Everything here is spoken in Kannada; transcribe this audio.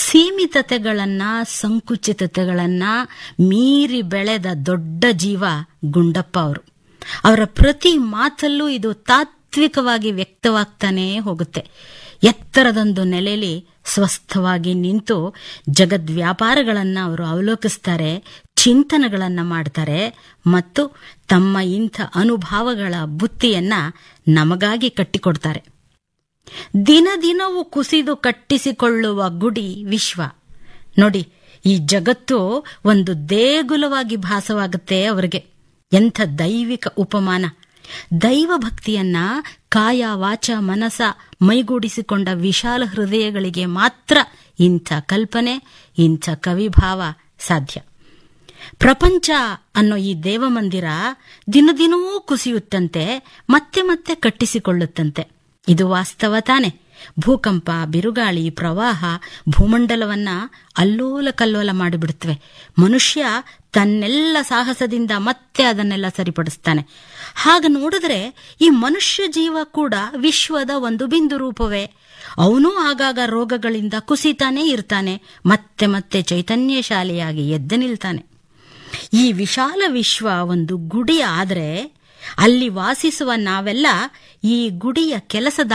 ಸೀಮಿತತೆಗಳನ್ನ ಸಂಕುಚಿತತೆಗಳನ್ನ ಮೀರಿ ಬೆಳೆದ ದೊಡ್ಡ ಜೀವ ಗುಂಡಪ್ಪ ಅವರು ಅವರ ಪ್ರತಿ ಮಾತಲ್ಲೂ ಇದು ತಾತ್ವಿಕವಾಗಿ ವ್ಯಕ್ತವಾಗ್ತಾನೇ ಹೋಗುತ್ತೆ ಎತ್ತರದೊಂದು ನೆಲೆಯಲ್ಲಿ ಸ್ವಸ್ಥವಾಗಿ ನಿಂತು ಜಗದ್ವ್ಯಾಪಾರಗಳನ್ನು ಅವರು ಅವಲೋಕಿಸ್ತಾರೆ ಚಿಂತನೆಗಳನ್ನ ಮಾಡ್ತಾರೆ ಮತ್ತು ತಮ್ಮ ಇಂಥ ಅನುಭವಗಳ ಬುತ್ತಿಯನ್ನ ನಮಗಾಗಿ ಕಟ್ಟಿಕೊಡ್ತಾರೆ ದಿನ ದಿನವೂ ಕುಸಿದು ಕಟ್ಟಿಸಿಕೊಳ್ಳುವ ಗುಡಿ ವಿಶ್ವ ನೋಡಿ ಈ ಜಗತ್ತು ಒಂದು ದೇಗುಲವಾಗಿ ಭಾಸವಾಗುತ್ತೆ ಅವರಿಗೆ ಎಂಥ ದೈವಿಕ ಉಪಮಾನ ದೈವ ಭಕ್ತಿಯನ್ನ ಕಾಯ ವಾಚ ಮನಸ ಮೈಗೂಡಿಸಿಕೊಂಡ ವಿಶಾಲ ಹೃದಯಗಳಿಗೆ ಮಾತ್ರ ಇಂಥ ಕಲ್ಪನೆ ಇಂಥ ಕವಿಭಾವ ಸಾಧ್ಯ ಪ್ರಪಂಚ ಅನ್ನೋ ಈ ದೇವಮಂದಿರ ದಿನದಿನವೂ ಕುಸಿಯುತ್ತಂತೆ ಮತ್ತೆ ಮತ್ತೆ ಕಟ್ಟಿಸಿಕೊಳ್ಳುತ್ತಂತೆ ಇದು ವಾಸ್ತವ ತಾನೆ ಭೂಕಂಪ ಬಿರುಗಾಳಿ ಪ್ರವಾಹ ಭೂಮಂಡಲವನ್ನ ಅಲ್ಲೋಲ ಕಲ್ಲೋಲ ಮಾಡಿಬಿಡುತ್ತವೆ ಮನುಷ್ಯ ತನ್ನೆಲ್ಲ ಸಾಹಸದಿಂದ ಮತ್ತೆ ಅದನ್ನೆಲ್ಲ ಸರಿಪಡಿಸ್ತಾನೆ ಹಾಗ ನೋಡಿದ್ರೆ ಈ ಮನುಷ್ಯ ಜೀವ ಕೂಡ ವಿಶ್ವದ ಒಂದು ಬಿಂದು ರೂಪವೇ ಅವನು ಆಗಾಗ ರೋಗಗಳಿಂದ ಕುಸಿತಾನೇ ಇರ್ತಾನೆ ಮತ್ತೆ ಮತ್ತೆ ಚೈತನ್ಯಶಾಲಿಯಾಗಿ ಎದ್ದು ನಿಲ್ತಾನೆ ಈ ವಿಶಾಲ ವಿಶ್ವ ಒಂದು ಗುಡಿ ಆದರೆ ಅಲ್ಲಿ ವಾಸಿಸುವ ನಾವೆಲ್ಲ ಈ ಗುಡಿಯ ಕೆಲಸದ